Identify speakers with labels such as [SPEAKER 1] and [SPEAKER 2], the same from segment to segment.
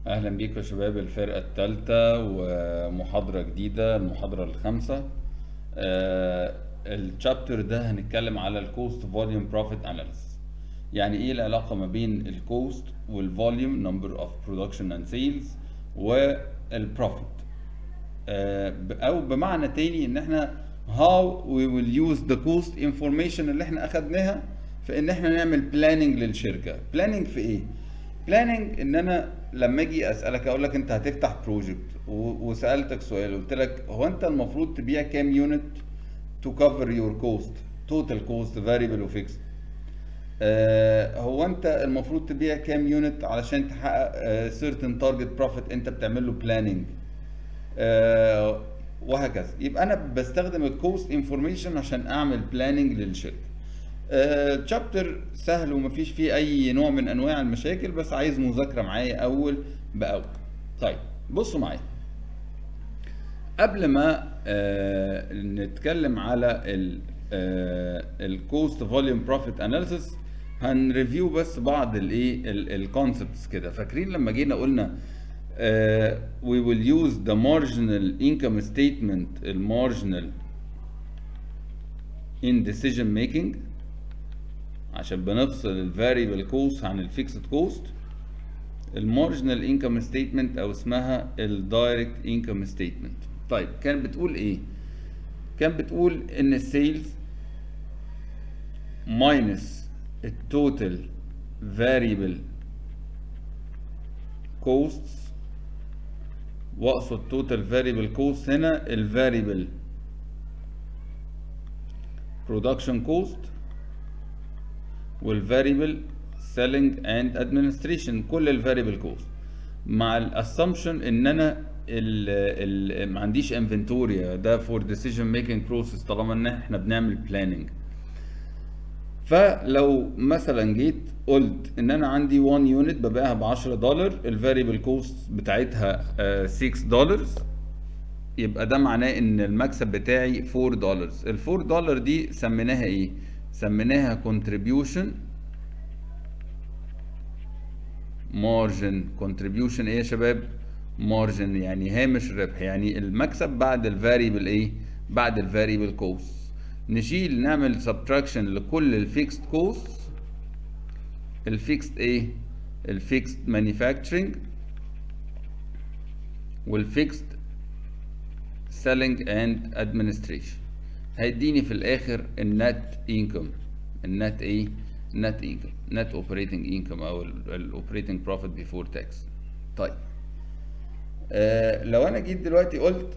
[SPEAKER 1] اهلا بيكم يا شباب الفرقه الثالثه ومحاضره جديده المحاضره الخامسه آه الشابتر ده هنتكلم على الكوست فوليوم بروفيت اناليسيس يعني ايه العلاقه ما بين الكوست والفوليوم نمبر اوف برودكشن اند سيلز والبروفيت آه او بمعنى تاني ان احنا how we will use the cost information اللي احنا اخدناها في ان احنا نعمل بلاننج للشركه بلاننج في ايه بلاننج ان انا لما اجي اسالك اقول لك انت هتفتح بروجكت وسالتك سؤال قلت لك هو انت المفروض تبيع كام يونت تو كفر يور كوست توتال كوست فاريبل وفيكس هو انت المفروض تبيع كام يونت علشان تحقق سيرتن تارجت بروفيت انت بتعمل له بلاننج وهكذا يبقى انا بستخدم الكوست انفورميشن عشان اعمل بلاننج للشركه تشابتر سهل ومفيش فيه اي نوع من انواع المشاكل بس عايز مذاكره معايا اول باول طيب بصوا معايا قبل ما آه نتكلم على الكوست فوليوم بروفيت اناليسيس هنريفيو بس بعض الايه الكونسبتس كده فاكرين لما جينا قلنا uh, we will use the marginal income statement المارجنال in decision making عشان بنفصل الفاريبل كوست عن الفيكسد كوست المارجنال انكم ستيتمنت او اسمها الدايركت انكم ستيتمنت طيب كانت بتقول ايه كانت بتقول ان السيلز ماينس التوتال فاريبل كوستس واقصد توتال فاريبل كوست هنا الفاريبل برودكشن كوست والفاريبل سيلينج اند ادمنستريشن كل الفاريبل كوست مع الاسامبشن ان انا ال ال ما عنديش انفنتوري ده فور ديسيجن ميكنج بروسيس طالما ان احنا بنعمل بلاننج فلو مثلا جيت قلت ان انا عندي 1 يونت ببيعها ب 10 دولار الفاريبل كوست بتاعتها 6 دولار يبقى ده معناه ان المكسب بتاعي 4 دولار ال 4 دولار دي سميناها ايه سميناها contribution margin contribution ايه يا شباب margin يعني هامش ربح يعني المكسب بعد الفاريبل ايه بعد الفاريبل كوست نشيل نعمل subtraction لكل الفيكست كوست الفيكست ايه الفيكست manufacturing والفيكست selling and administration هيديني في الاخر النت انكم النت ايه نت انكم نت اوبريتنج انكم او الاوبريتنج بروفيت بيفور تاكس طيب آه لو انا جيت دلوقتي قلت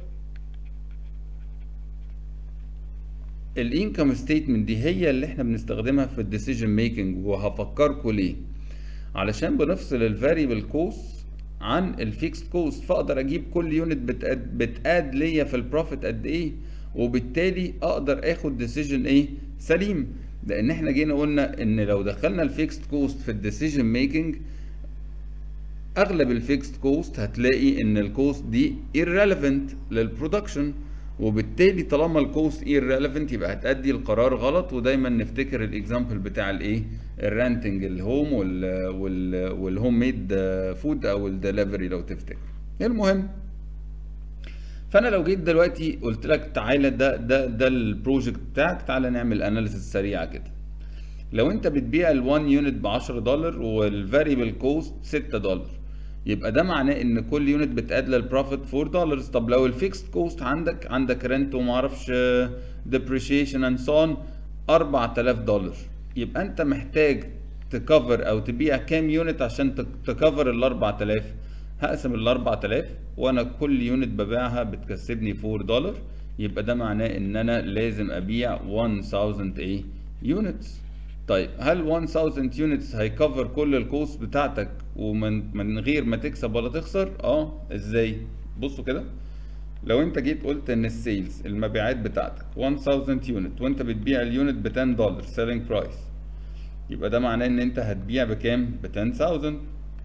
[SPEAKER 1] الانكم ستيتمنت دي هي اللي احنا بنستخدمها في الديسيجن ميكنج وهفكركم ليه علشان بنفصل الفاريبل كوست عن الفيكسد كوست فاقدر اجيب كل يونت بتاد, بتاد ليا في البروفيت قد ايه وبالتالي اقدر اخد ديسيجن ايه سليم لان احنا جينا قلنا ان لو دخلنا الفيكسد كوست في الديسيجن ميكنج اغلب الفيكسد كوست هتلاقي ان الكوست دي irrelevant للبرودكشن وبالتالي طالما الكوست irrelevant يبقى هتأدي القرار غلط ودايما نفتكر الاكزامبل بتاع الايه الرانتنج الهوم وال وال والهوم ميد فود او الدليفري لو تفتكر المهم فانا لو جيت دلوقتي قلت لك تعالى ده ده ده البروجكت بتاعك تعالى نعمل اناليسيس سريعه كده لو انت بتبيع ال1 يونت ب 10 دولار والفاريبل كوست 6 دولار يبقى ده معناه ان كل يونت بتاد للبروفيت 4 دولار طب لو الفيكست كوست عندك عندك رنت وما اعرفش ديبريشيشن اند سون 4000 دولار يبقى انت محتاج تكفر او تبيع كام يونت عشان تكفر ال 4000 هقسم ال 4000 وانا كل يونت ببيعها بتكسبني 4 دولار يبقى ده معناه ان انا لازم ابيع 1000 ايه يونتس طيب هل 1000 يونتس هيكفر كل الكوست بتاعتك ومن من غير ما تكسب ولا تخسر اه ازاي بصوا كده لو انت جيت قلت ان السيلز المبيعات بتاعتك 1000 يونت وانت بتبيع اليونت ب 10 دولار سيلينج برايس يبقى ده معناه ان انت هتبيع بكام ب 10000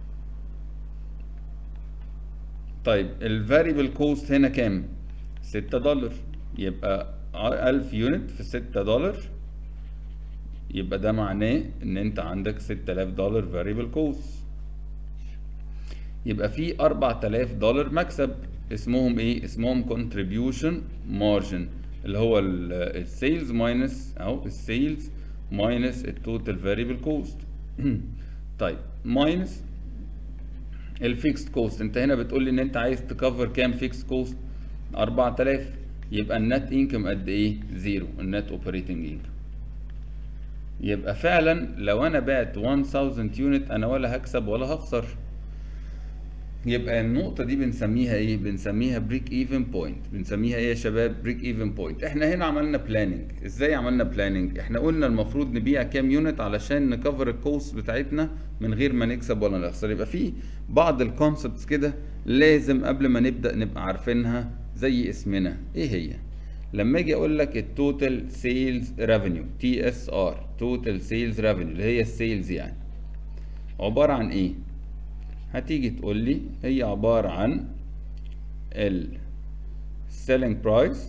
[SPEAKER 1] طيب الفاريبل كوست هنا كام 6 دولار يبقى 1000 يونت في 6 دولار يبقى ده معناه ان انت عندك 6000 دولار فاريبل كوست يبقى في 4000 دولار مكسب اسمهم ايه اسمهم contribution margin اللي هو السيلز ماينس اهو السيلز ماينس التوتال فاريبل كوست طيب ماينس الفيكست كوست انت هنا بتقول لي ان انت عايز تكفر كام فيكست كوست 4000 يبقى النت انكم قد ايه زيرو النت اوبريتنج انكم يبقى فعلا لو انا بعت 1000 يونت انا ولا هكسب ولا هخسر يبقى النقطة دي بنسميها ايه؟ بنسميها بريك ايفن بوينت، بنسميها ايه يا شباب؟ بريك ايفن بوينت، احنا هنا عملنا بلاننج، ازاي عملنا بلاننج؟ احنا قلنا المفروض نبيع كام يونت علشان نكفر الكوست بتاعتنا من غير ما نكسب ولا نخسر، يبقى في بعض الكونسبتس كده لازم قبل ما نبدأ نبقى عارفينها زي اسمنا، ايه هي؟ لما اجي اقول لك التوتال سيلز ريفينيو تي اس ار توتال سيلز ريفينيو اللي هي السيلز يعني عبارة عن ايه؟ هتيجي تقول لي هي عبارة عن ال selling price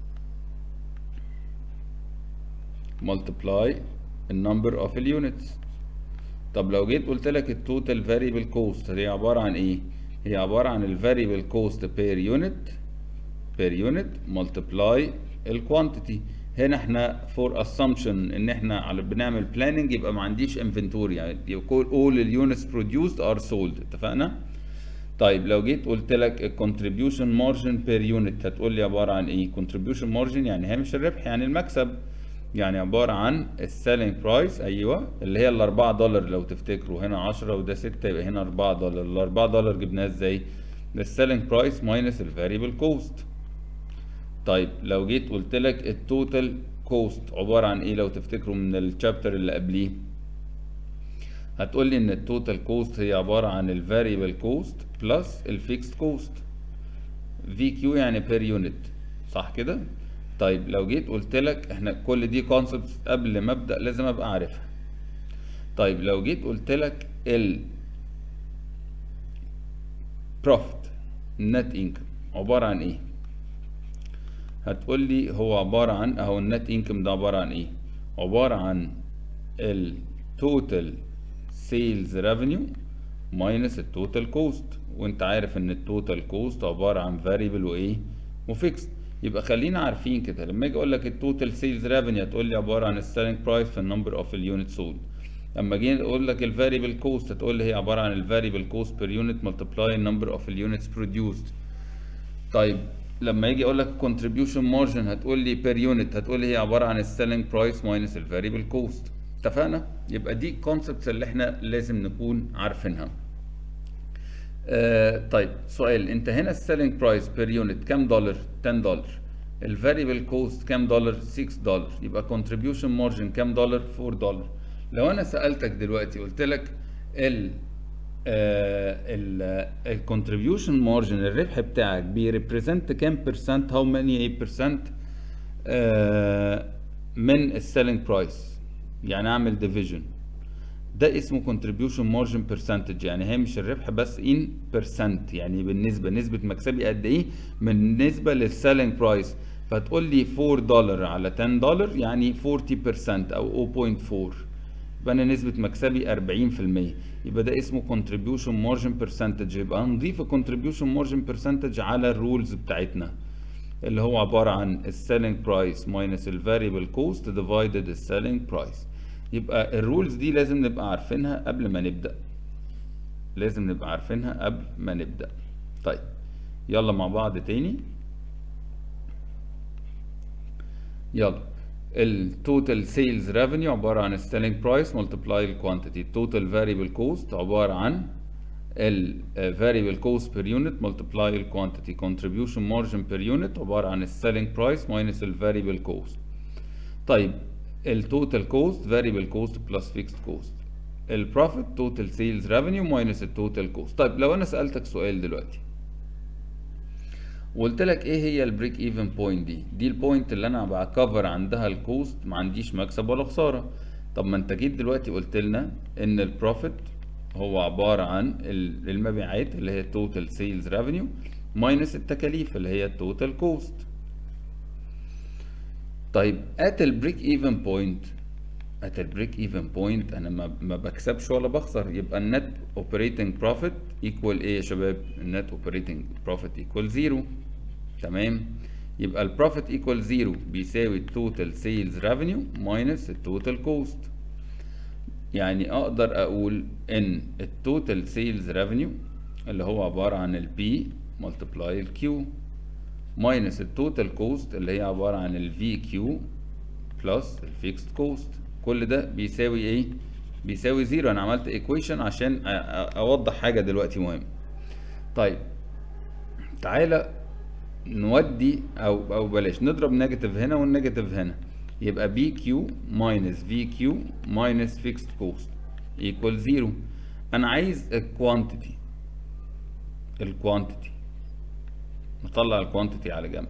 [SPEAKER 1] multiply the number of units طب لو جيت قلت لك التوتال variable cost هي عبارة عن ايه؟ هي عبارة عن ال variable cost per unit per unit multiply ال quantity هنا احنا for assumption ان احنا على بنعمل planning يبقى ما عنديش inventory يعني يقول all ال units produced are sold اتفقنا؟ طيب لو جيت قلت لك ال contribution margin per unit هتقول لي عبارة عن ايه؟ contribution margin يعني هامش الربح يعني المكسب يعني عبارة عن ال selling price ايوه اللي هي ال 4 دولار لو تفتكروا هنا 10 وده 6 يبقى هنا 4 دولار ال 4 دولار جبناها ازاي؟ ال selling price minus ال variable cost طيب لو جيت قلت لك التوتال كوست عبارة عن ايه لو تفتكروا من الشابتر اللي قبليه هتقول لي ان التوتال كوست هي عبارة عن الفاريبل كوست بلس الفيكست كوست في كيو يعني بير يونت صح كده طيب لو جيت قلت لك احنا كل دي كونسبتس قبل ما ابدا لازم ابقى عارفها طيب لو جيت قلت لك ال profit net income عبارة عن ايه هتقول لي هو عبارة عن اهو النت انكم ده عبارة عن ايه عبارة عن التوتال سيلز ريفينيو ماينس التوتال كوست وانت عارف ان التوتال كوست عبارة عن فاريبل وايه وفيكس يبقى خلينا عارفين كده لما اجي اقول لك التوتال سيلز ريفينيو هتقول لي عبارة عن السيلينج برايس في النمبر اوف اليونت سولد لما جينا اقول لك الفاريبل كوست هتقول لي هي عبارة عن الفاريبل كوست بير يونت ملتبلاي النمبر اوف اليونتس بروديوسد طيب لما يجي اقول لك contribution margin هتقول لي per unit هتقول لي هي عباره عن السيلينج برايس ماينس الفاريبل كوست اتفقنا يبقى دي الكونسبتس اللي احنا لازم نكون عارفينها آه طيب سؤال انت هنا السيلينج برايس بير يونت كام دولار 10 دولار الفاريبل كوست كام دولار 6 دولار يبقى contribution margin كام دولار 4 دولار لو انا سالتك دلوقتي قلت لك ال الكونتريبيوشن مارجن الربح بتاعك بيريبريزنت كام بيرسنت هاو ماني ايه بيرسنت من السيلينج برايس يعني اعمل ديفيجن ده اسمه contribution margin percentage يعني هامش الربح بس in percent يعني بالنسبة نسبة مكسبي قد ايه بالنسبة للسيلينج برايس فتقول لي 4 دولار على 10 دولار يعني 40% او 0.4 يبقى انا نسبة مكسبي 40% يبقى ده اسمه contribution margin percentage يبقى هنضيف contribution margin percentage على الرولز بتاعتنا اللي هو عبارة عن السيلينج برايس ماينس الفاريبل كوست ديفايدد السيلينج برايس يبقى الرولز دي لازم نبقى عارفينها قبل ما نبدأ لازم نبقى عارفينها قبل ما نبدأ طيب يلا مع بعض تاني يلا التوتال سيلز ريفينيو عبارة عن السيلينج برايس ملتبلاي الكوانتيتي التوتال فاريبل كوست عبارة عن الفاريبل كوست بير يونت ملتبلاي الكوانتيتي contribution مارجن بير يونت عبارة عن السيلينج برايس ماينس الفاريبل كوست طيب التوتال كوست فاريبل كوست بلس فيكسد كوست البروفيت توتال سيلز ريفينيو ماينس التوتال كوست طيب لو انا سألتك سؤال دلوقتي وقلت لك ايه هي البريك ايفن بوينت دي دي البوينت اللي انا بكفر عندها الكوست ما عنديش مكسب ولا خساره طب ما انت جيت دلوقتي قلت لنا ان البروفيت هو عباره عن المبيعات اللي هي توتال سيلز ريفينيو ماينس التكاليف اللي هي التوتال كوست طيب ات البريك ايفن بوينت at البريك ايفن بوينت انا ما, ما بكسبش ولا بخسر يبقى النت اوبريتنج بروفيت ايكوال ايه يا شباب النت اوبريتنج بروفيت ايكوال زيرو تمام يبقى البروفيت ايكوال زيرو بيساوي التوتال سيلز ريفينيو ماينس التوتال كوست يعني اقدر اقول ان التوتال سيلز ريفينيو اللي هو عبارة عن البي ملتبلاي الكيو ماينس التوتال كوست اللي هي عبارة عن الفي كيو بلس الفيكسد كوست كل ده بيساوي ايه بيساوي زيرو انا عملت ايكويشن عشان اوضح حاجة دلوقتي مهم طيب تعالى نودي او او بلاش نضرب نيجاتيف هنا والنيجاتيف هنا يبقى بي كيو ماينس في كيو ماينس فيكسد كوست ايكوال زيرو انا عايز الكوانتيتي الكوانتيتي نطلع الكوانتيتي على جنب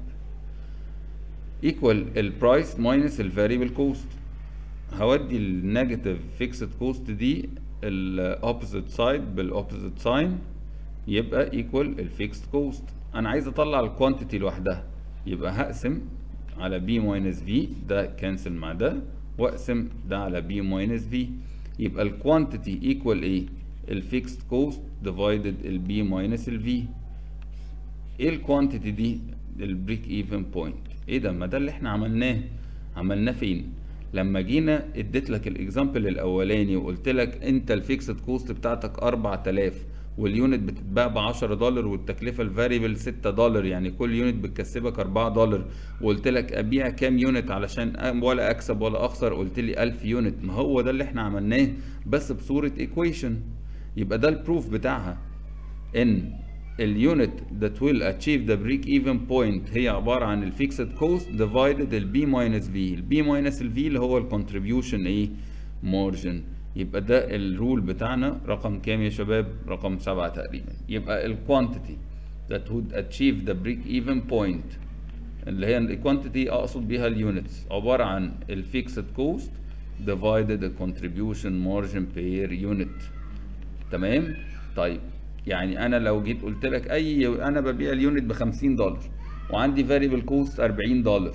[SPEAKER 1] ايكوال البرايس ماينس الفاريبل كوست هودي النيجاتيف فيكسد كوست دي الاوبوزيت سايد بالاوبوزيت ساين يبقى ايكوال الفيكسد كوست انا عايز اطلع الكوانتيتي لوحدها يبقى هقسم على بي ماينس في ده كانسل مع ده واقسم ده على بي ماينس في يبقى الكوانتيتي ايكوال ايه الفيكسد كوست ديفايدد البي ماينس الفي ايه الكوانتيتي دي البريك ايفن بوينت ايه ده ما ده اللي احنا عملناه عملناه فين لما جينا اديت لك الاكزامبل الاولاني وقلت لك انت الفيكسد كوست بتاعتك 4000 واليونت بتتباع ب 10 دولار والتكلفه الفاريبل 6 دولار يعني كل يونت بتكسبك 4 دولار وقلت لك ابيع كام يونت علشان ولا اكسب ولا اخسر قلت لي 1000 يونت ما هو ده اللي احنا عملناه بس بصوره ايكويشن يبقى ده البروف بتاعها ان اليونت that will achieve the break even point هي عبارة عن الفيكسد كوست divided البي ماينس في البي ماينس الفي اللي هو الكونتريبيوشن ايه مارجن يبقى ده الرول بتاعنا رقم كام يا شباب رقم سبعة تقريبا يبقى الكوانتيتي that would achieve the break even point اللي هي الكوانتيتي اقصد بيها اليونتس عبارة عن الفيكسد كوست divided the contribution margin per unit تمام طيب يعني انا لو جيت قلت لك اي انا ببيع اليونت ب 50 دولار وعندي فاريبل كوست 40 دولار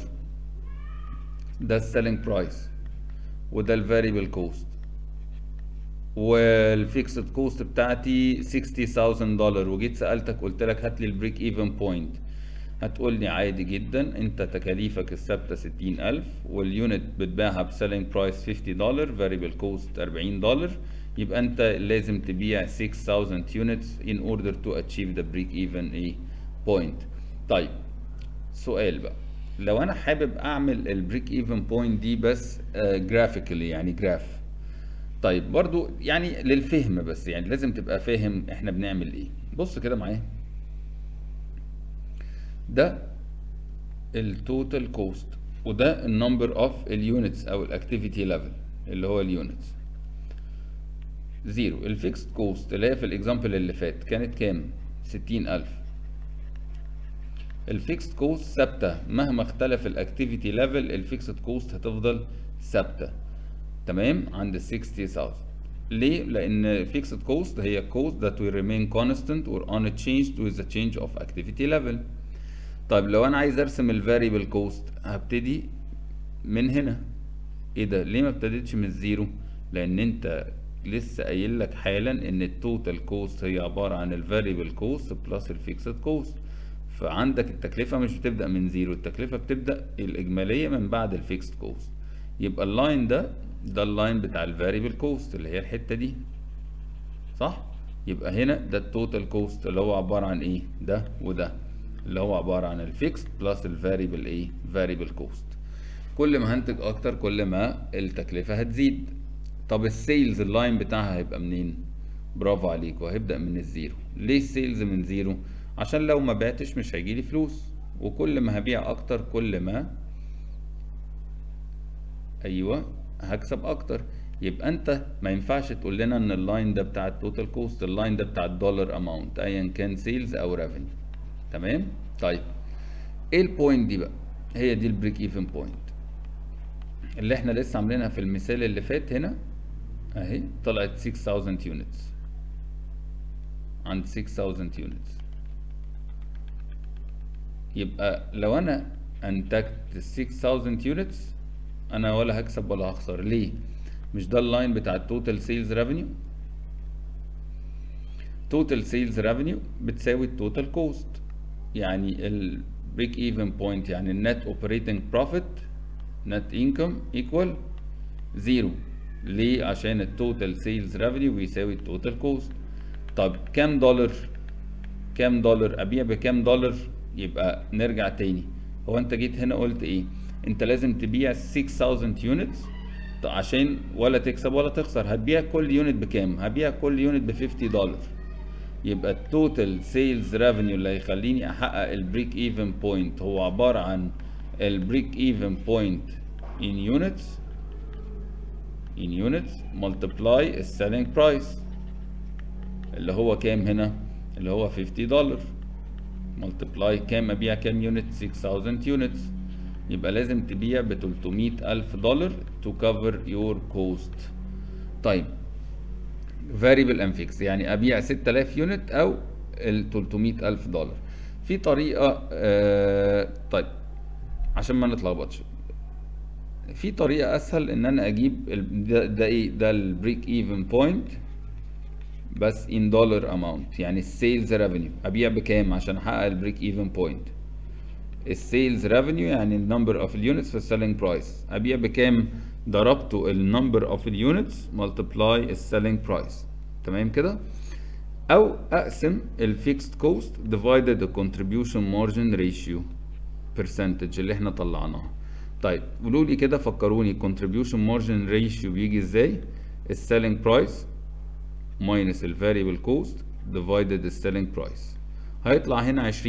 [SPEAKER 1] ده السيلينج برايس وده الفاريبل كوست والفيكسد كوست بتاعتي 60000 دولار وجيت سالتك قلت لك هات لي البريك ايفن بوينت هتقول لي عادي جدا انت تكاليفك الثابته 60000 واليونت بتباعها بسيلينج برايس 50 دولار فاريبل كوست 40 دولار يبقى انت لازم تبيع 6000 units in order to achieve the break even ايه point طيب سؤال بقى لو انا حابب اعمل البريك ايفن بوينت دي بس جرافيكالي يعني جراف طيب برضو يعني للفهم بس يعني لازم تبقى فاهم احنا بنعمل ايه بص كده معايا ده التوتال كوست وده النمبر اوف اليونتس او الاكتيفيتي ليفل اللي هو اليونتس زيرو الفيكسد كوست اللي هي في الاكزامبل اللي فات كانت كام ستين ألف الفيكسد كوست ثابتة مهما اختلف الاكتيفيتي ليفل الفيكسد كوست هتفضل ثابتة تمام عند 60000 ليه؟ لأن fixed cost هي cost that will remain constant or unchanged with the change of activity level طيب لو أنا عايز أرسم ال variable cost هبتدي من هنا إيه ده؟ ليه ما ابتديتش من الزيرو؟ لأن أنت لسه قايل لك حالا ان التوتال كوست هي عباره عن الفاريبل كوست بلس الفيكسد كوست فعندك التكلفه مش بتبدا من زيرو التكلفه بتبدا الاجماليه من بعد الفيكسد كوست يبقى اللاين ده ده اللاين بتاع الفاريبل كوست اللي هي الحته دي صح يبقى هنا ده التوتال كوست اللي هو عباره عن ايه ده وده اللي هو عباره عن الفيكسد بلس الفاريبل ايه فاريبل كوست كل ما هنتج اكتر كل ما التكلفه هتزيد طب السيلز اللاين بتاعها هيبقى منين برافو عليك وهيبدأ من الزيرو ليه السيلز من زيرو عشان لو ما بعتش مش هيجيلي فلوس وكل ما هبيع اكتر كل ما ايوه هكسب اكتر يبقى انت ما ينفعش تقول لنا ان اللاين ده بتاع التوتال كوست اللاين ده بتاع الدولار اماونت ايا كان سيلز او ريفينيو تمام طيب ايه البوينت دي بقى هي دي البريك ايفن بوينت اللي احنا لسه عاملينها في المثال اللي فات هنا اهي طلعت 6000 يونتس عند 6000 يونتس يبقى لو انا انتجت 6000 يونتس انا ولا هكسب ولا هخسر ليه مش ده اللاين بتاع التوتال سيلز ريفينيو توتال سيلز ريفينيو بتساوي التوتال كوست يعني البريك ايفن بوينت يعني النت اوبريتنج بروفيت نت انكم ايكوال زيرو ليه عشان التوتال سيلز ريفينيو بيساوي التوتال كوست طب كام دولار كام دولار ابيع بكام دولار يبقى نرجع تاني هو انت جيت هنا قلت ايه انت لازم تبيع 6000 يونتس عشان ولا تكسب ولا تخسر هتبيع كل يونت بكام هبيع كل يونت ب 50 دولار يبقى التوتال سيلز ريفينيو اللي هيخليني احقق البريك ايفن بوينت هو عباره عن البريك ايفن بوينت in units in units multiply السيلينج برايس اللي هو كام هنا اللي هو 50 دولار multiply كام ابيع كام يونت 6000 يونتس يبقى لازم تبيع ب 300 ألف دولار to cover your cost طيب variable and fixed يعني ابيع 6000 يونت او ال 300 ألف دولار في طريقة آه طيب عشان ما نتلخبطش في طريقة اسهل ان انا اجيب ال- ده, ده ايه ده البريك ايفن بوينت بس in dollar amount يعني السيلز ريفينيو ابيع بكام عشان احقق البريك ايفن بوينت السيلز ريفينيو يعني النمبر اوف اليونتس في السيلينج برايس ابيع بكام ضربته النمبر اوف اليونتس ملتبلاي السيلينج برايس تمام كده او اقسم الفيكسد كوست ديفايدد الكونتريبيوشن مارجن ريشيو percentage اللي احنا طلعناها طيب قولوا لي كده فكروني الكونتريبيوشن مارجن ريشيو بيجي ازاي السيلينج برايس minus ال variable cost divided ال selling price هيطلع هنا 20%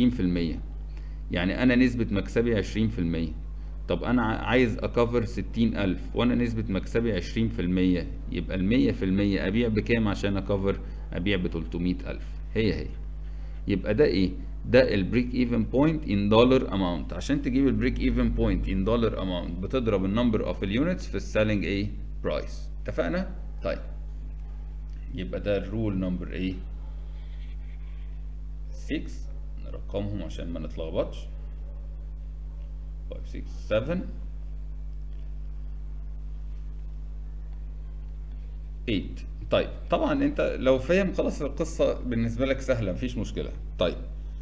[SPEAKER 1] يعني أنا نسبة مكسبي 20% طب أنا ع- عايز أكفر 60000 وأنا نسبة مكسبي 20% يبقى ال 100% أبيع بكام عشان أكفر أبيع ب 300000 هي هي يبقى ده إيه؟ ده البريك ايفن بوينت ان دولار اماونت عشان تجيب البريك ايفن بوينت ان دولار اماونت بتضرب النمبر اوف اليونتس في السيلينج ايه برايس اتفقنا طيب يبقى ده الرول نمبر ايه 6 نرقمهم عشان ما نتلخبطش 5 6 7 8 طيب طبعا انت لو فاهم خلاص القصة بالنسبة لك سهلة مفيش مشكلة طيب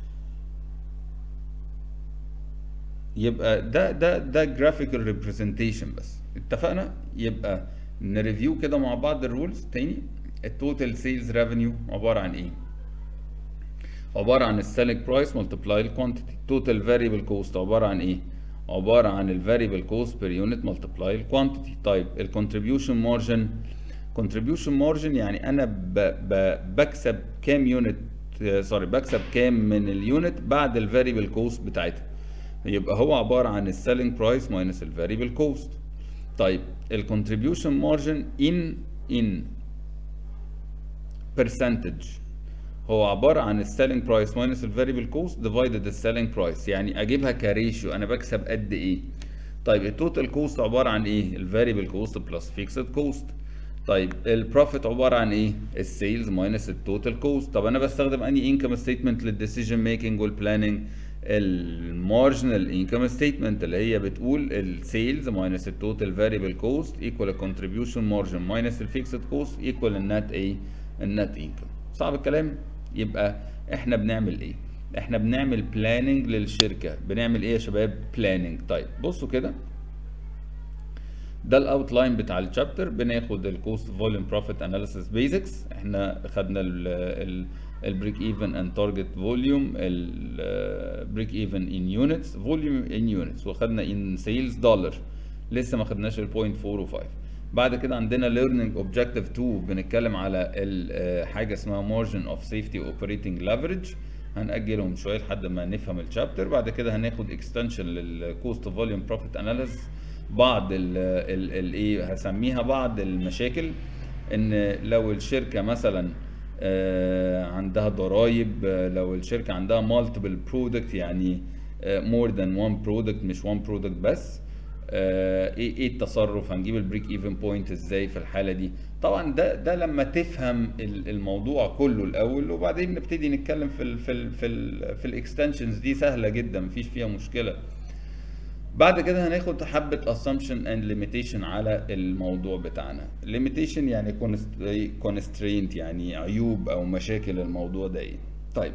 [SPEAKER 1] يبقى ده ده ده جرافيكال ريبريزنتيشن بس اتفقنا يبقى نريفيو كده مع بعض الرولز تاني التوتال سيلز ريفينيو عباره عن ايه عباره عن السيلينج برايس ملتبلاي الكوانتيتي توتال فاريبل كوست عباره عن ايه عباره عن الفاريبل كوست بير يونت ملتبلاي الكوانتيتي طيب الكونتريبيوشن مارجن كونتريبيوشن مارجن يعني انا ب ب بكسب كام يونت سوري بكسب كام من اليونت بعد الفاريبل كوست بتاعتها يبقى هو عباره عن السيلينج برايس ماينس الفاريبل كوست طيب الكونتريبيوشن مارجن ان ان percentage هو عبارة عن السيلينج برايس ماينس الفاريبل كوست ديفايدد السيلينج برايس يعني اجيبها كريشيو انا بكسب قد ايه طيب التوتال كوست عبارة عن ايه الفاريبل كوست بلس فيكسد كوست طيب البروفيت عبارة عن ايه السيلز ماينس التوتال كوست طب انا بستخدم انهي انكم ستيتمنت للديسيجن ميكنج والبلاننج المارجنال انكم ستيتمنت اللي هي بتقول السيلز ماينس التوتال فاريبل كوست ايكوال الكونتريبيوشن مارجن ماينس الفيكسد كوست ايكوال النت ايه النت انكم صعب الكلام يبقى احنا بنعمل ايه احنا بنعمل بلاننج للشركه بنعمل ايه يا شباب بلاننج طيب بصوا كده ده الاوتلاين بتاع الشابتر بناخد الكوست فوليوم بروفيت اناليسيس بيزكس احنا خدنا البريك ايفن اند تارجت فوليوم البريك ايفن ان يونتس فوليوم ان يونتس وخدنا ان سيلز دولار لسه ما خدناش ال 0.405 بعد كده عندنا learning objective 2 بنتكلم على ال- حاجه اسمها margin of safety operating leverage هنأجلهم شويه لحد ما نفهم الشابتر بعد كده هناخد extension للكوست فوليوم بروفيت اناليسيس بعض الايه هسميها بعض المشاكل ان لو الشركه مثلا آه، عندها ضرائب آه، لو الشركه عندها multiple product يعني آه، more than one product مش one product بس آه، ايه ايه التصرف هنجيب البريك ايفن بوينت ازاي في الحاله دي طبعا ده ده لما تفهم ال- الموضوع كله الاول وبعدين نبتدي نتكلم في ال في ال في ال في الاكستنشنز دي سهله جدا مفيش فيها مشكله بعد كده هناخد حبة assumption and limitation على الموضوع بتاعنا limitation يعني const- constraint يعني عيوب او مشاكل الموضوع ده ايه طيب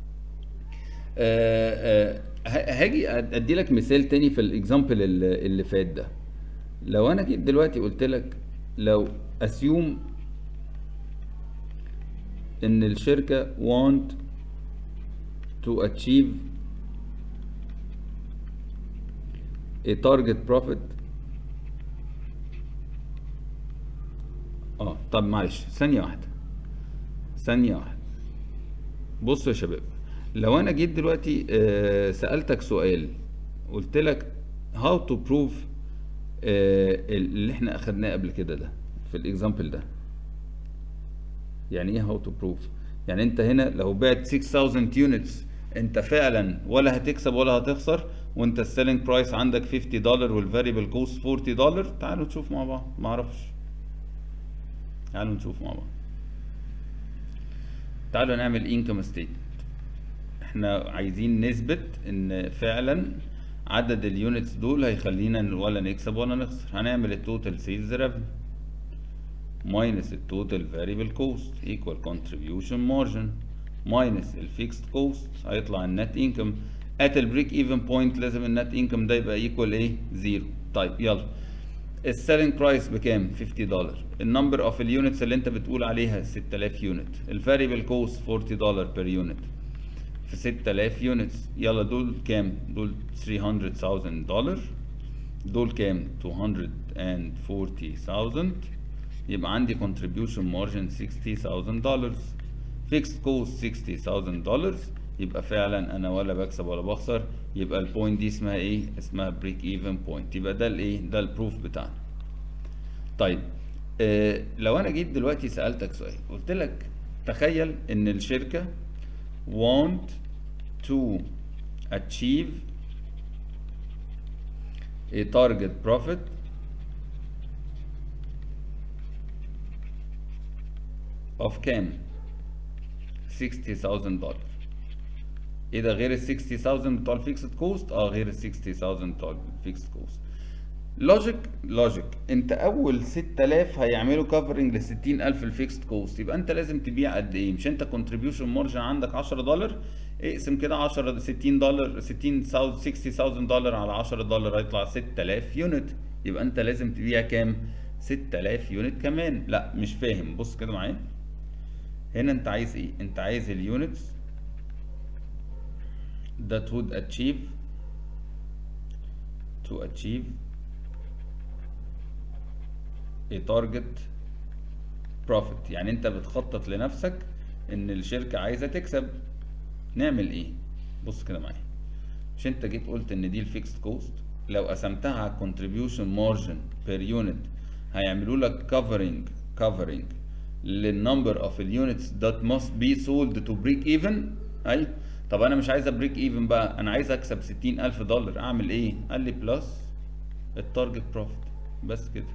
[SPEAKER 1] آه، آه، ه- هاجي ادي لك مثال تاني في الاكزامبل اللي اللي فات ده لو انا جيت دلوقتي قلت لك لو assume ان الشركة want to achieve a target profit اه طب معلش ثانية واحدة ثانية واحدة بصوا يا شباب لو انا جيت دلوقتي آه، سألتك سؤال قلت لك how to prove آه، اللي احنا اخدناه قبل كده ده في الاكزامبل ده يعني ايه how to prove يعني انت هنا لو بعت 6000 يونتس انت فعلا ولا هتكسب ولا هتخسر وانت السيلينج برايس عندك 50 دولار والفاريبل كوست 40 دولار تعالوا نشوف مع بعض ما اعرفش تعالوا نشوف مع بعض تعالوا نعمل انكم ستيتمنت احنا عايزين نثبت ان فعلا عدد اليونتس دول هيخلينا ولا نكسب ولا نخسر هنعمل التوتال سيلز ريفينيو minus التوتال variable cost equal contribution margin minus الفيكسد كوست هيطلع النت انكم at البريك ايفن بوينت لازم النت انكم ده يبقى equal ايه زيرو طيب يلا السيلينج برايس بكام 50 دولار النمبر اوف اليونتس اللي انت بتقول عليها 6000 يونت الفاريبل كوست 40 دولار بير يونت في 6000 يونتس يلا دول كام دول 300000 دولار دول كام 240000 يبقى عندي contribution margin 60000 دولار fixed cost 60000 دولار يبقى فعلا انا ولا بكسب ولا بخسر يبقى البوينت دي اسمها ايه اسمها بريك ايفن بوينت يبقى ده الايه ده البروف بتاعنا طيب آه لو انا جيت دلوقتي سالتك سؤال قلت لك تخيل ان الشركه want to achieve a target profit of كام 60000 دولار ايه ده غير ال 60000 بتوع الفيكسد كوست اه غير ال 60000 بتوع الفيكسد كوست لوجيك لوجيك انت اول 6000 هيعملوا كفرنج ل 60000 الفيكسد كوست يبقى انت لازم تبيع قد ايه مش انت كونتريبيوشن مارجن عندك 10 دولار اقسم كده 10 60 دولار 60000 60000 دولار على 10 دولار هيطلع 6000 يونت يبقى انت لازم تبيع كام 6000 يونت كمان لا مش فاهم بص كده معايا هنا انت عايز ايه انت عايز اليونتس that would achieve to achieve a target profit يعني انت بتخطط لنفسك ان الشركة عايزة تكسب نعمل ايه بص كده معايا مش انت جيت قلت ان دي الفيكسد كوست لو قسمتها على contribution margin per unit هيعملوا لك covering covering للنمبر اوف اليونتس that must be sold to break even ايوه طب انا مش عايز ابريك ايفن بقى انا عايز اكسب 60000 دولار اعمل ايه قال لي بلس التارجت بروفيت بس كده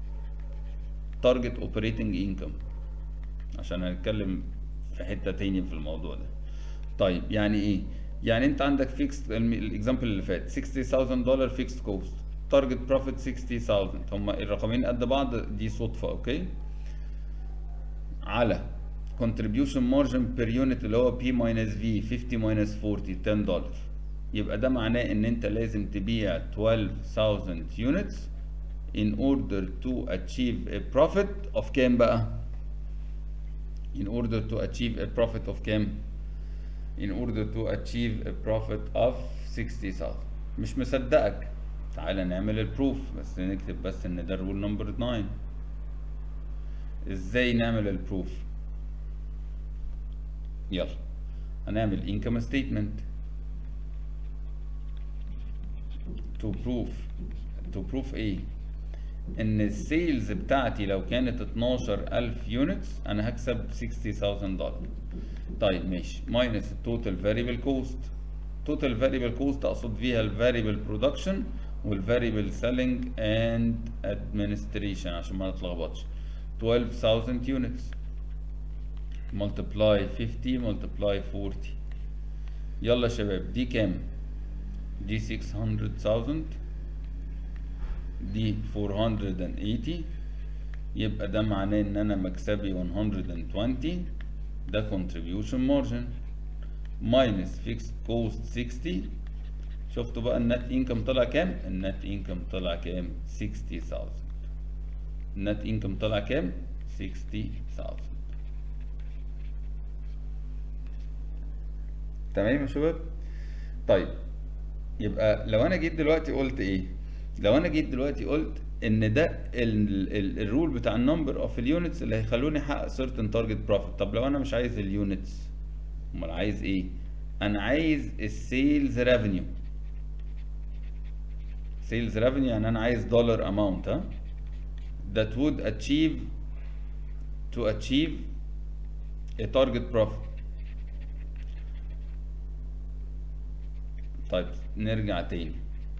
[SPEAKER 1] تارجت اوبريتنج انكم عشان هنتكلم في حته تاني في الموضوع ده طيب يعني ايه يعني انت عندك فيكس الاكزامبل اللي فات 60000 دولار فيكس كوست تارجت بروفيت 60000 هما الرقمين قد بعض دي صدفه اوكي على contribution margin per unit اللي هو P minus V 50 minus 40 10 دولار يبقى ده معناه ان انت لازم تبيع 12000 units in order to achieve a profit of كام بقى in order to achieve a profit of كام in order to achieve a profit of 60000 مش مصدقك تعالى نعمل البروف بس نكتب بس ان ده الرول نمبر 9 ازاي نعمل البروف يلا هنعمل income statement to prove to prove ايه ان السيلز بتاعتي لو كانت 12000 يونتس انا هكسب 60000 دولار طيب ماشي ماينس التوتال فاريبل كوست توتال فاريبل كوست اقصد فيها الفاريبل برودكشن والفاريبل سيلينج اند ادمنستريشن عشان ما نتلخبطش 12000 يونتس multiply 50 multiply 40 يلا يا شباب دي كام دي 600000 دي 480 يبقى ده معناه ان انا مكسبي 120 ده contribution margin minus fixed cost 60 شفتوا بقى النت انكم طلع كام النت انكم طلع كام 60000 النت انكم طلع كام 60000 تمام يا شباب طيب يبقى لو انا جيت دلوقتي قلت ايه لو انا جيت دلوقتي قلت ان ده الرول بتاع النمبر اوف اليونتس اللي هيخلوني احقق certain تارجت بروفيت طب لو انا مش عايز اليونتس امال عايز ايه انا عايز السيلز ريفينيو سيلز ريفينيو يعني انا عايز دولار اماونت ها that would achieve to achieve a target profit طيب نرجع تاني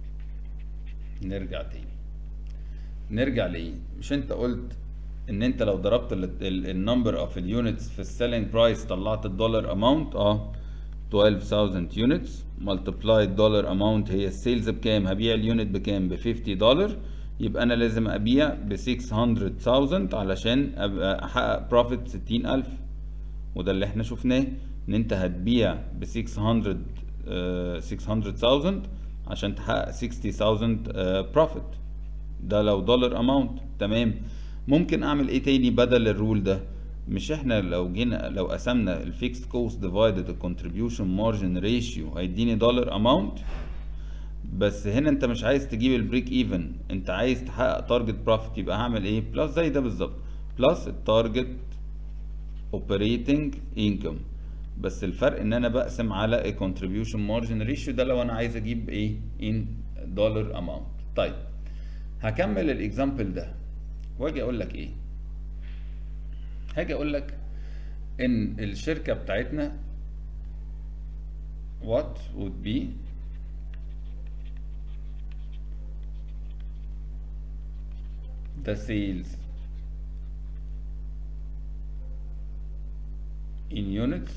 [SPEAKER 1] نرجع تاني نرجع لإيه؟ مش أنت قلت إن أنت لو ضربت النمبر أوف اليونتس في السيلينج برايس طلعت الدولار أماونت أه 12000 يونتس ملتبلاي الدولار أماونت هي السيلز بكام؟ هبيع اليونت بكام؟ ب 50 دولار يبقى أنا لازم أبيع ب 600000 علشان أبقى أحقق بروفيت 60000 وده اللي إحنا شفناه إن أنت هتبيع ب 600 uh, 600000 عشان تحقق 60000 بروفيت ده لو دولار اماونت تمام ممكن اعمل ايه تاني بدل الرول ده مش احنا لو جينا لو قسمنا الفيكست كوست ديفايدد الكونتريبيوشن مارجن ريشيو هيديني دولار اماونت بس هنا انت مش عايز تجيب البريك ايفن انت عايز تحقق تارجت بروفيت يبقى هعمل ايه بلس زي ده بالظبط بلس التارجت اوبريتنج انكم بس الفرق ان انا بقسم على الكونتريبيوشن مارجن ريشيو ده لو انا عايز اجيب ايه ان دولار اماونت طيب هكمل الاكزامبل ده واجي اقول لك ايه هاجي اقول لك ان الشركه بتاعتنا what would be the sales in units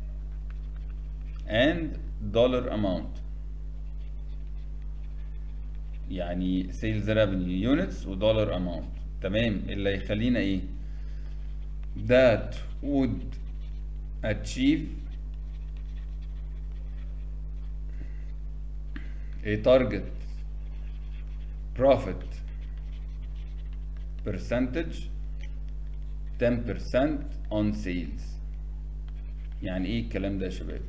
[SPEAKER 1] and dollar amount يعني sales revenue units و dollar amount تمام اللي هيخلينا ايه that would achieve a target profit percentage 10% on sales يعني ايه الكلام ده يا شباب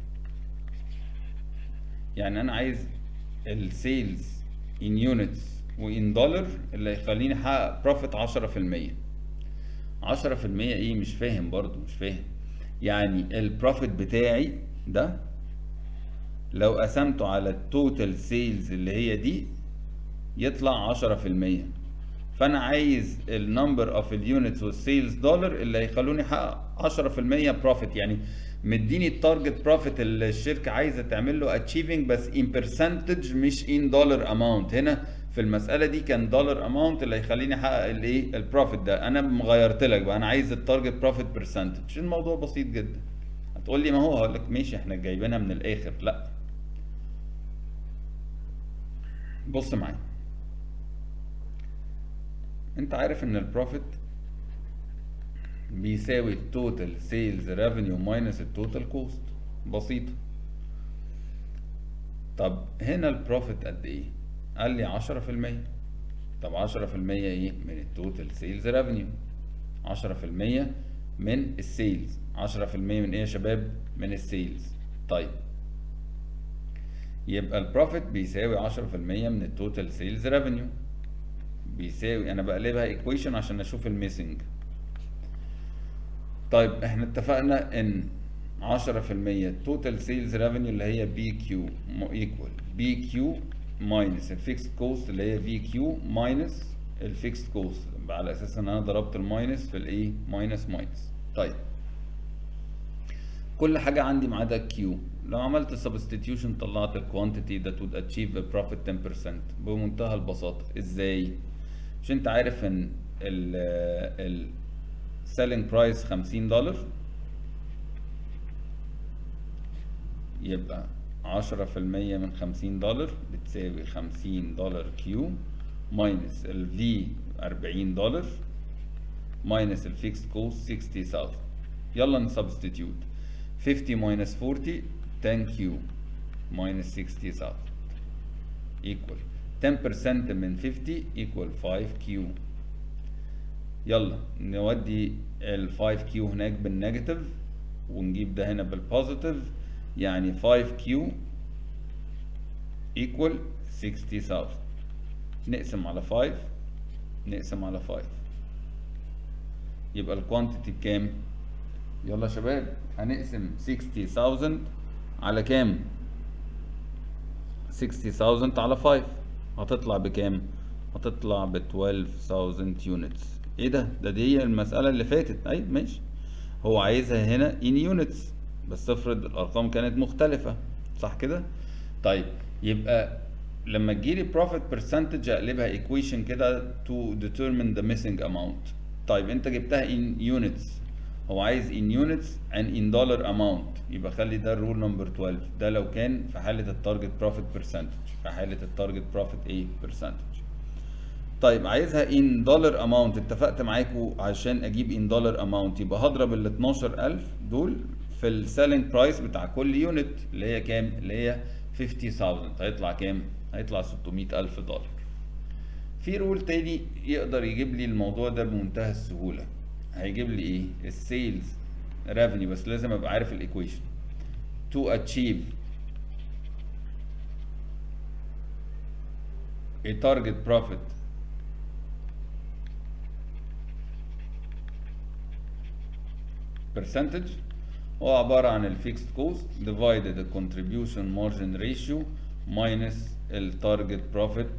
[SPEAKER 1] يعني انا عايز السيلز ان يونتس وان دولار اللي هيخليني احقق بروفيت 10% 10% ايه مش فاهم برضو مش فاهم يعني البروفيت بتاعي ده لو قسمته على التوتال سيلز اللي هي دي يطلع 10% فانا عايز النمبر اوف اليونتس والسيلز دولار اللي هيخلوني احقق 10% بروفيت يعني مديني التارجت بروفيت اللي الشركه عايزه تعمل له اتشيفنج بس ان برسنتج مش ان دولار اماونت هنا في المساله دي كان دولار اماونت اللي هيخليني احقق الايه البروفيت ده انا مغيرت لك بقى انا عايز التارجت بروفيت برسنتج الموضوع بسيط جدا هتقول لي ما هو هقول لك ماشي احنا جايبينها من الاخر لا بص معايا انت عارف ان البروفيت بيساوي التوتال سيلز ريفينيو ماينس التوتال كوست بسيطة طب هنا البروفيت قد ايه؟ قال لي عشرة في المية طب عشرة في المية ايه؟ من التوتال سيلز ريفينيو عشرة في المية من السيلز عشرة في المية من ايه يا شباب؟ من السيلز طيب يبقى البروفيت بيساوي عشرة في المية من التوتال سيلز ريفينيو بيساوي انا بقلبها ايكويشن عشان اشوف الميسنج طيب احنا اتفقنا ان 10% توتال سيلز ريفينيو اللي هي بي كيو ايكوال بي كيو ماينس الفيكسد كوست اللي هي في كيو ماينس الفيكسد كوست على اساس ان انا ضربت الماينس في الايه ماينس ماينس طيب كل حاجه عندي ما عدا كيو لو عملت سبستيتيوشن طلعت الكوانتيتي ذات وود اتشيف بروفيت 10% بمنتهى البساطه ازاي مش انت عارف ان ال ال selling price 50 دولار يبقى 10% من 50 دولار بتساوي 50 دولار كيو ماينس ال V 40 دولار ماينس الفيكس كوست 60000 يلا نسبستيتيوت 50 ماينس 40 10 كيو ماينس 60000 equal 10% من 50 equal 5 كيو يلا نودي ال 5 كيو هناك بالنيجاتيف ونجيب ده هنا بالبوزيتيف يعني 5 كيو equal 60000 نقسم على 5 نقسم على 5 يبقى الكوانتيتي بكام؟ يلا يا شباب هنقسم 60000 على كام؟ 60000 على 5 هتطلع بكام؟ هتطلع ب 12000 يونتس ايه ده؟ ده دي هي المسألة اللي فاتت ايوه ماشي هو عايزها هنا in units بس افرض الارقام كانت مختلفة صح كده؟ طيب يبقى لما تجيلي profit percentage اقلبها equation كده to determine the missing amount طيب انت جبتها in units هو عايز in units and in dollar amount يبقى خلي ده الرول نمبر 12 ده لو كان في حالة التارجت profit percentage في حالة التارجت profit ايه percentage طيب عايزها in dollar amount اتفقت معاكم عشان اجيب in dollar amount يبقى هضرب ال 12000 دول في السيلينج برايس بتاع كل يونت اللي هي كام؟ اللي هي 50000 هيطلع كام؟ هيطلع 600000 دولار في رول تاني يقدر يجيب لي الموضوع ده بمنتهى السهولة هيجيب لي ايه السيلز ريفينيو بس لازم ابقى عارف الايكويشن to achieve a target profit percentage هو عبارة عن الفيكست كوست divided the contribution margin ratio minus التارجت profit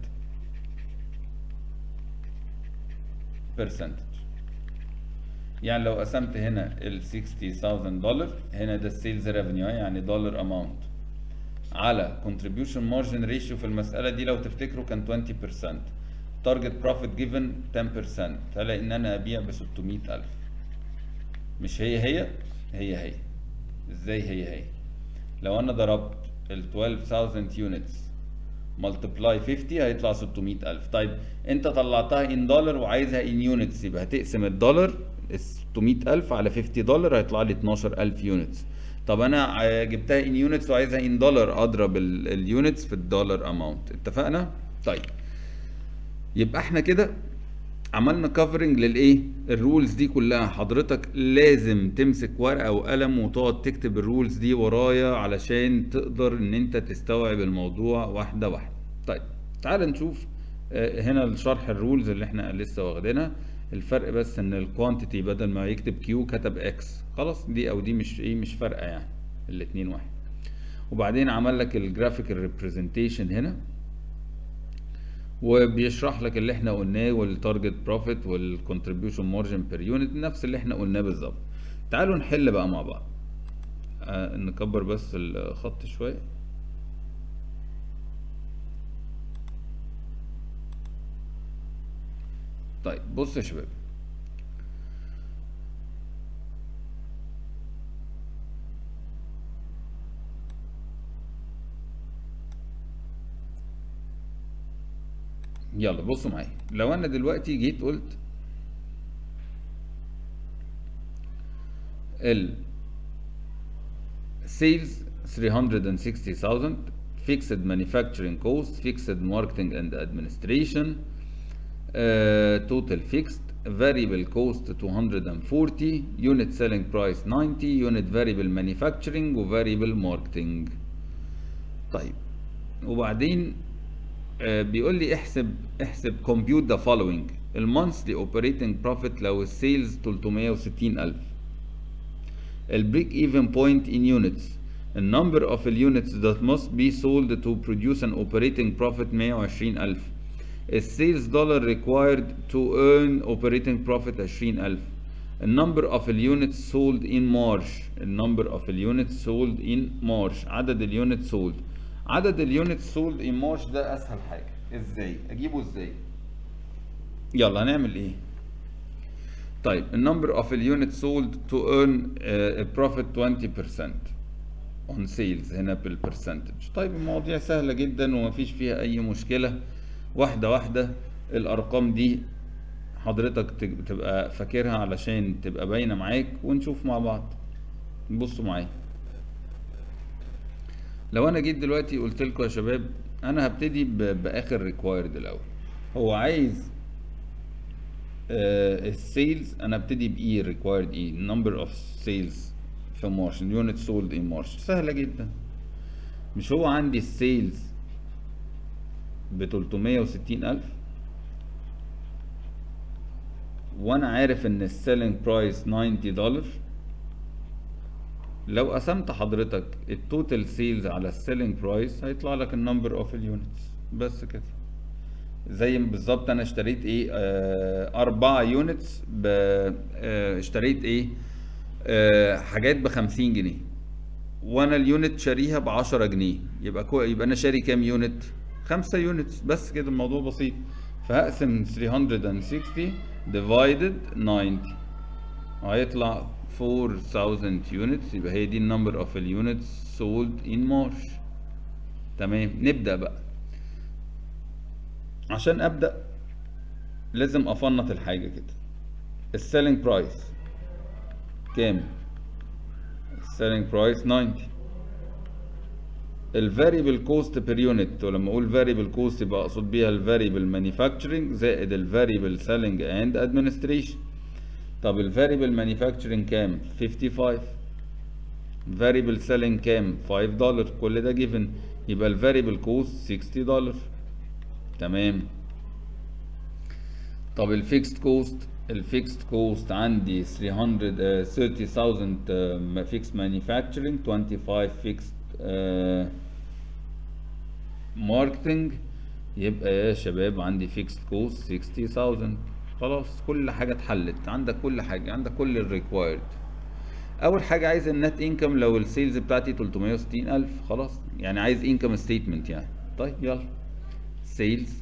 [SPEAKER 1] percentage يعني لو قسمت هنا ال 60000 دولار هنا ده السيلز ريفينيو يعني دولار اماونت على contribution margin ratio في المسألة دي لو تفتكروا كان 20% target profit given 10% هلاقي ان انا ابيع ب 600000 مش هي هي هي هي ازاي هي هي لو انا ضربت ال 12000 units ملتبلاي 50 هيطلع 600000 طيب انت طلعتها ان دولار وعايزها ان يونتس يبقى هتقسم الدولار ال 600000 على 50 دولار هيطلع لي 12000 يونتس طب انا جبتها ان يونتس وعايزها ان دولار اضرب اليونتس في الدولار اماونت اتفقنا طيب يبقى احنا كده عملنا كفرنج للايه الرولز دي كلها حضرتك لازم تمسك ورقه وقلم وتقعد تكتب الرولز دي ورايا علشان تقدر ان انت تستوعب الموضوع واحده واحده طيب تعال نشوف هنا الشرح الرولز اللي احنا لسه واخدينها الفرق بس ان الكوانتيتي بدل ما يكتب كيو كتب اكس خلاص دي او دي مش ايه مش فارقه يعني الاتنين واحد وبعدين عمل لك الجرافيكال ريبريزنتيشن هنا وبيشرح لك اللي احنا قلناه والتارجت بروفيت والكونتريبيوشن مارجن بير يونت نفس اللي احنا قلناه بالظبط تعالوا نحل بقى مع بعض آه نكبر بس الخط شويه طيب بص يا شباب يلا بصوا معايا لو انا دلوقتي جيت قلت ال sales 360000 fixed manufacturing cost fixed marketing and administration uh, total fixed variable cost 240 unit selling price 90 unit variable manufacturing و variable marketing طيب وبعدين آه بيقول لي احسب احسب compute the following المونثلي اوبريتنج بروفيت لو السيلز 360000 البريك ايفن بوينت in units the number of units that must be sold to produce an operating profit 120000 السيلز دولار required to earn operating profit 20000 the number of units sold in March the number of units sold in March عدد اليونت sold عدد اليونت سولد ان مارش ده اسهل حاجه ازاي اجيبه ازاي يلا هنعمل ايه طيب النمبر اوف اليونت سولد تو earn a profit 20% on sales هنا بالبرسنتج طيب المواضيع سهله جدا ومفيش فيها اي مشكله واحده واحده الارقام دي حضرتك تج- تبقى فاكرها علشان تبقى باينه معاك ونشوف مع بعض بصوا معايا لو انا جيت دلوقتي قلت لكم يا شباب انا هبتدي ب- باخر ريكوايرد الاول هو عايز السيلز انا ابتدي باي ريكوايرد اي نمبر اوف سيلز في مارش يونت سولد ان مارش سهله جدا مش هو عندي السيلز ب 360 الف وانا عارف ان السيلينج برايس 90 دولار لو قسمت حضرتك التوتال سيلز على السيلينج برايس هيطلع لك النمبر اوف اليونتس بس كده زي ما بالظبط انا اشتريت ايه آه اربعة يونتس ب آه اشتريت ايه آه حاجات ب 50 جنيه وانا اليونت شاريها ب 10 جنيه يبقى كو يبقى انا شاري كام يونت؟ خمسة يونتس بس كده الموضوع بسيط فهقسم 360 divided 90 هيطلع 4000 يونتس يبقى هي دي النمبر اوف اليونتس sold in March تمام نبدأ بقى عشان ابدا لازم افنط الحاجه كده السيلينج برايس كام السيلينج برايس 90 الفاريبل كوست بير يونت ولما اقول فاريبل كوست يبقى اقصد بيها الفاريبل مانيفاكتشرنج زائد الفاريبل سيلينج اند ادمنستريشن طب الفاريبل مانيفاكتشرنج كام 55 فاريبل سيلينج كام 5 دولار كل ده جيفن يبقى الفاريبل كوست 60 دولار تمام طب الفيكست كوست الفيكست كوست عندي 300 آه، 30000 فيكس مانيفاكتشرنج 25 فيكست ماركتنج يبقى يا شباب عندي فيكست كوست 60000 خلاص كل حاجه اتحلت عندك كل حاجه عندك كل الريكوايرد اول حاجه عايز النت انكم لو السيلز بتاعتي 360000 خلاص يعني عايز انكم ستيتمنت يعني طيب يلا سيلز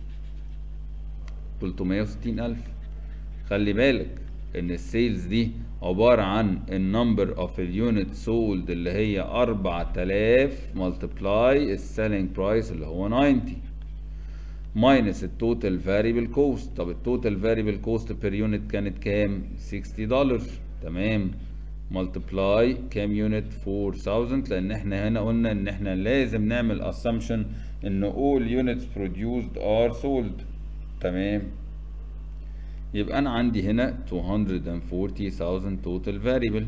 [SPEAKER 1] 360000 خلي بالك ان السيلز دي عبارة عن النمبر اوف اليونت سولد اللي هي 4000 ملتبلاي السيلينج برايس اللي هو 90 ماينس التوتال فاريبل كوست طب التوتال فاريبل كوست بير يونت كانت كام 60 دولار تمام ملتبلاي كام يونت 4000 لان احنا هنا قلنا ان احنا لازم نعمل assumption ان all units produced are sold تمام يبقى انا عندي هنا 240,000 total variable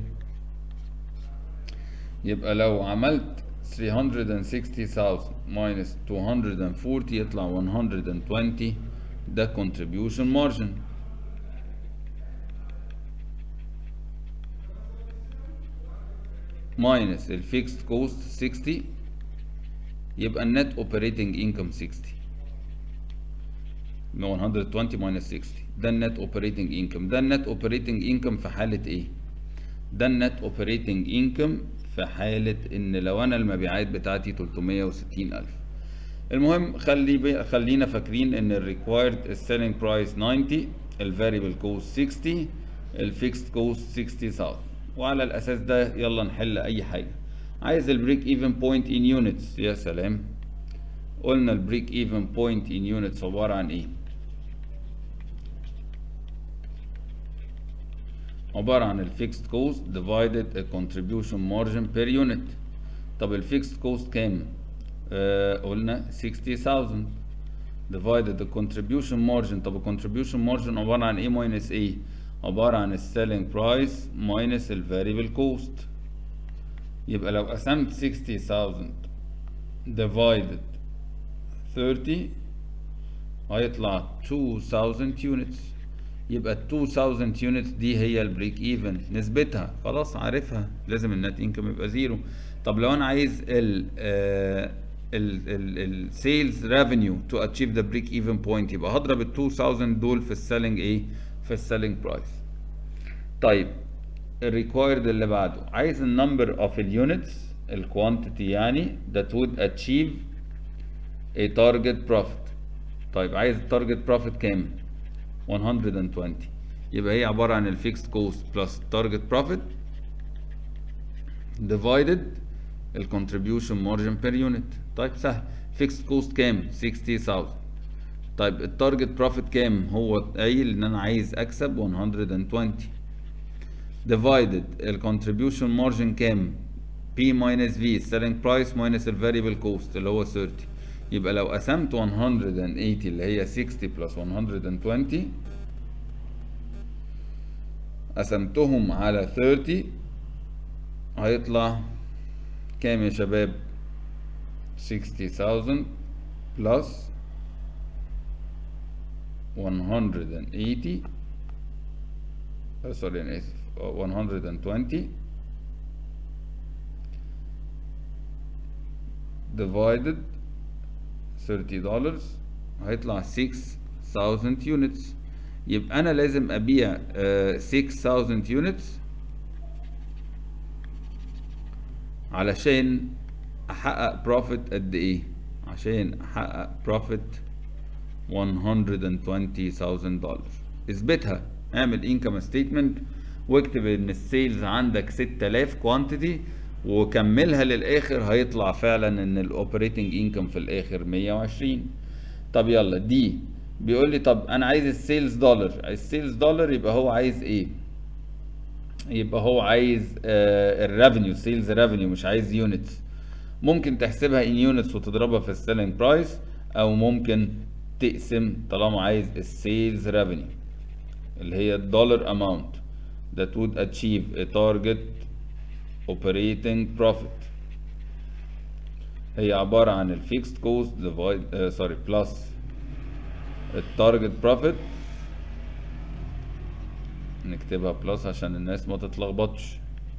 [SPEAKER 1] يبقى لو عملت 360,000 minus 240 يطلع 120 ده contribution margin minus الفيكست كوست 60 يبقى النت اوبريتنج انكم 60 120 minus 60 ده النت اوبريتنج انكم ده النت اوبريتنج انكم في حالة ايه؟ ده النت اوبريتنج انكم في حالة ان لو انا المبيعات بتاعتي 360 الف المهم خلي بي خلينا فاكرين ان الريكوايرد السيلينج برايس 90 الفاريبل كوست 60 الفيكست كوست 60000 وعلى الاساس ده يلا نحل اي حاجة عايز البريك ايفن بوينت ان يونتس يا سلام قلنا البريك ايفن بوينت ان يونتس عبارة عن ايه؟ عبارة عن الفيكست كوست divided a contribution margin per unit طب الفيكست كوست كام؟ آه قلنا 60000 divided the contribution margin طب ال contribution margin عبارة عن ايه minus ايه؟ عبارة عن السيلينج برايس minus ال variable cost يبقى لو قسمت 60000 divided 30 هيطلع 2000 units يبقى ال 2000 يونتس دي هي البريك ايفن نسبتها خلاص عارفها لازم النت انكم يبقى زيرو طب لو انا عايز ال السيلز ريفينيو تو اتشيف ذا بريك ايفن بوينت يبقى هضرب ال 2000 دول في السيلينج ايه في السيلينج برايس طيب الريكوايرد اللي بعده عايز النمبر اوف اليونتس الكوانتيتي يعني that would achieve a target profit طيب عايز التارجت بروفيت كام 120 يبقى هي عبارة عن الفيكست كوست بلس التارجت بروفيت ديفايدد الكونتريبيوشن مارجن بير يونت طيب سهل فيكست كوست كام 60000 طيب التارجت بروفيت كام هو قايل ان انا عايز اكسب 120 divided الكونتريبيوشن مارجن كام P minus V selling price minus ال variable cost اللي هو 30 يبقى لو قسمت 180 اللي هي 60 plus 120 قسمتهم على 30 هيطلع كام يا شباب 60000 plus 180 سوري انا اسف 120 divided 30 دولار هيطلع 6000 units يبقى انا لازم ابيع uh, 6000 units علشان احقق بروفيت قد ايه عشان احقق بروفيت 120000 دولار اثبتها اعمل انكم ستيتمنت واكتب ان السيلز عندك 6000 كوانتيتي وكملها للاخر هيطلع فعلا ان الاوبريتنج انكم في الاخر 120 طب يلا دي بيقول لي طب انا عايز السيلز دولار السيلز دولار يبقى هو عايز ايه يبقى هو عايز آه الريفينيو سيلز ريفينيو مش عايز يونتس ممكن تحسبها ان يونتس وتضربها في السيلينج برايس او ممكن تقسم طالما عايز السيلز ريفينيو اللي هي الدولار اماونت that would achieve a target operating profit هي عبارة عن الفيكست كوست ديفايد سوري بلس التارجت بروفيت نكتبها بلس عشان الناس ما تتلخبطش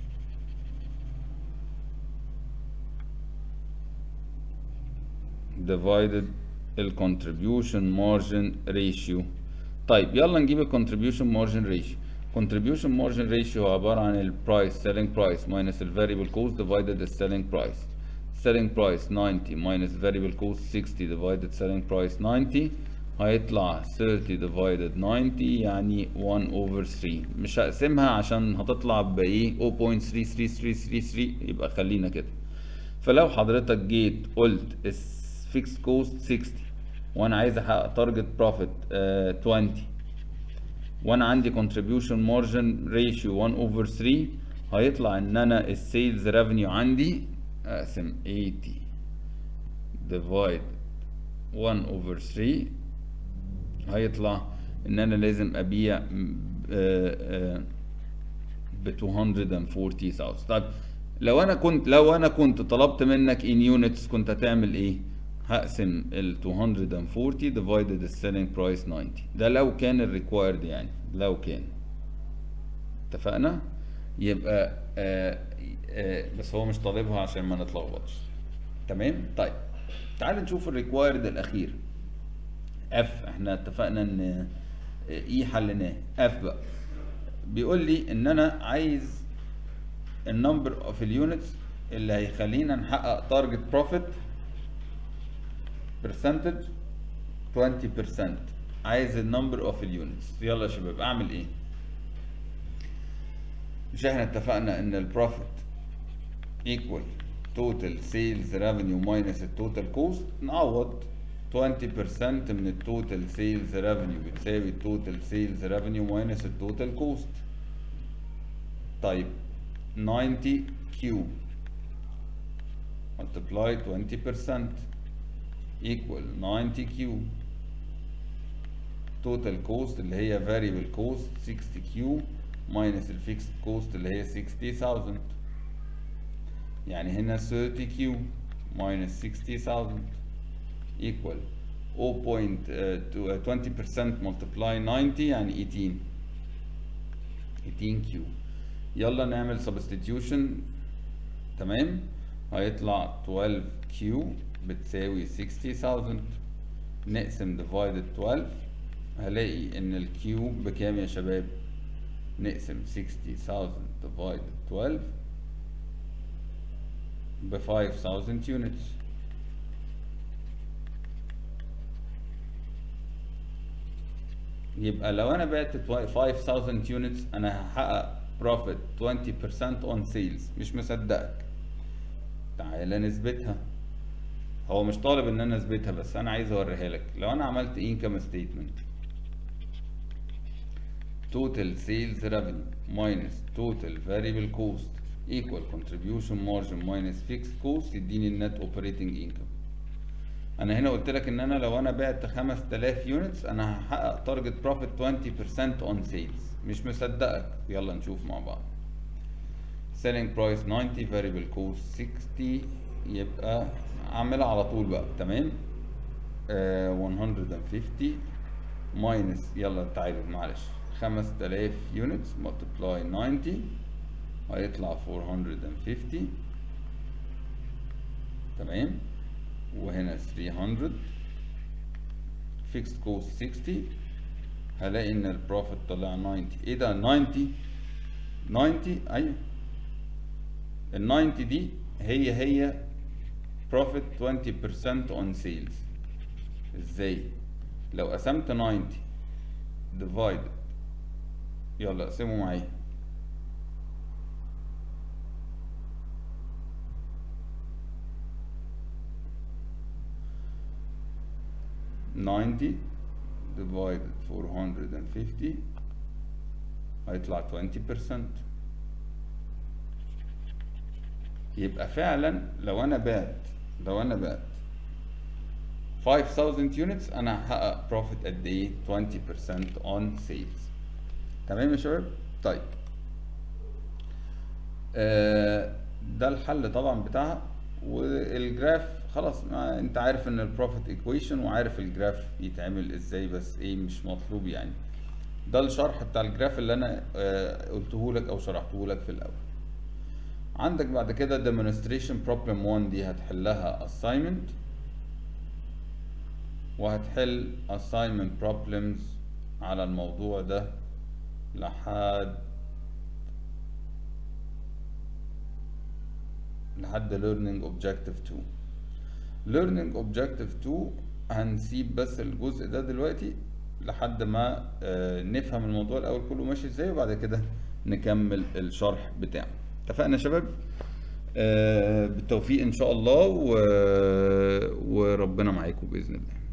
[SPEAKER 1] divided الكونتريبيوشن مارجن ريشيو طيب يلا نجيب الكونتريبيوشن مارجن ريشيو contribution margin ratio عبارة عن ال price selling price minus ال variable cost divided the selling price selling price 90 minus variable cost 60 divided selling price 90 هيطلع 30 divided 90 يعني 1 over 3 مش هقسمها عشان هتطلع بايه 0.33333 يبقى خلينا كده فلو حضرتك جيت قلت fixed cost 60 وانا عايز احقق target profit uh, 20 وانا عندي contribution margin ratio 1 over 3 هيطلع ان انا السيلز ريفينيو عندي اقسم 80 divide 1 over 3 هيطلع ان انا لازم ابيع ب 240000 طيب لو انا كنت لو انا كنت طلبت منك in units كنت هتعمل ايه هقسم ال 240 divided the selling price 90 ده لو كان الريكوايرد يعني لو كان اتفقنا يبقى آآ آآ بس هو مش طالبها عشان ما نتلخبطش تمام طيب تعال نشوف الريكوايرد الاخير اف احنا اتفقنا ان اي حليناه اف بقى بيقول لي ان انا عايز النمبر اوف اليونتس اللي هيخلينا نحقق تارجت بروفيت percentage 20% عايز النمبر اوف اليونتس يلا يا شباب اعمل ايه مش احنا اتفقنا ان البروفيت equal total sales revenue minus التوتال كوست نعوض 20% من التوتال سيلز ريفينيو بتساوي التوتال سيلز ريفينيو ماينس التوتال كوست طيب 90 كيو multiply 20% equal 90 كيو total cost اللي هي variable cost 60 كيو minus الفيكسد كوست اللي هي 60000 يعني هنا 30 كيو minus 60000 equal 0.20% multiply 90 يعني 18 18 كيو يلا نعمل substitution تمام هيطلع 12 كيو بتساوي 60000 نقسم divided 12 هلاقي ان الكيو بكام يا شباب نقسم 60000 divided 12 ب 5000 units يبقى لو انا بعت 5000 units انا هحقق profit 20% on sales مش مصدقك تعالى نثبتها هو مش طالب ان انا اثبتها بس انا عايز اوريها لك لو انا عملت income statement total sales revenue minus total variable cost equal contribution margin minus fixed cost يديني النت operating income انا هنا قلت لك ان انا لو انا بعت 5000 يونتس انا هحقق تارجت بروفيت 20% on sales مش مصدقك يلا نشوف مع بعض selling price 90 variable cost 60 يبقى اعملها على طول بقى تمام آه 150 minus يلا تعالوا معلش 5000 units multiply 90 هيطلع 450 تمام وهنا 300 fixed cost 60 هلاقي ان البروفيت طلع 90 ايه ده 90 90 ايوه ال 90 دي هي هي profit 20% on sales ازاي لو قسمت 90 divided يلا اقسموا معايا ninety divided four hundred and fifty هيطلع 20% يبقى فعلا لو انا بعت لو انا بعت 5000 units انا هحقق profit قد ايه 20% on sales تمام يا شباب طيب آه ده الحل طبعا بتاعها والجراف خلاص ما انت عارف ان البروفيت ايكويشن وعارف الجراف يتعمل ازاي بس ايه مش مطلوب يعني ده الشرح بتاع الجراف اللي انا آه قلته لك او شرحته لك في الاول عندك بعد كده demonstration problem 1 دي هتحلها assignment وهتحل assignment problems على الموضوع ده لحد لحد learning objective 2 learning objective 2 هنسيب بس الجزء ده دلوقتي لحد ما آه نفهم الموضوع الاول كله ماشي ازاي وبعد كده نكمل الشرح بتاعه اتفقنا يا شباب آه بالتوفيق ان شاء الله و... وربنا معاكم باذن الله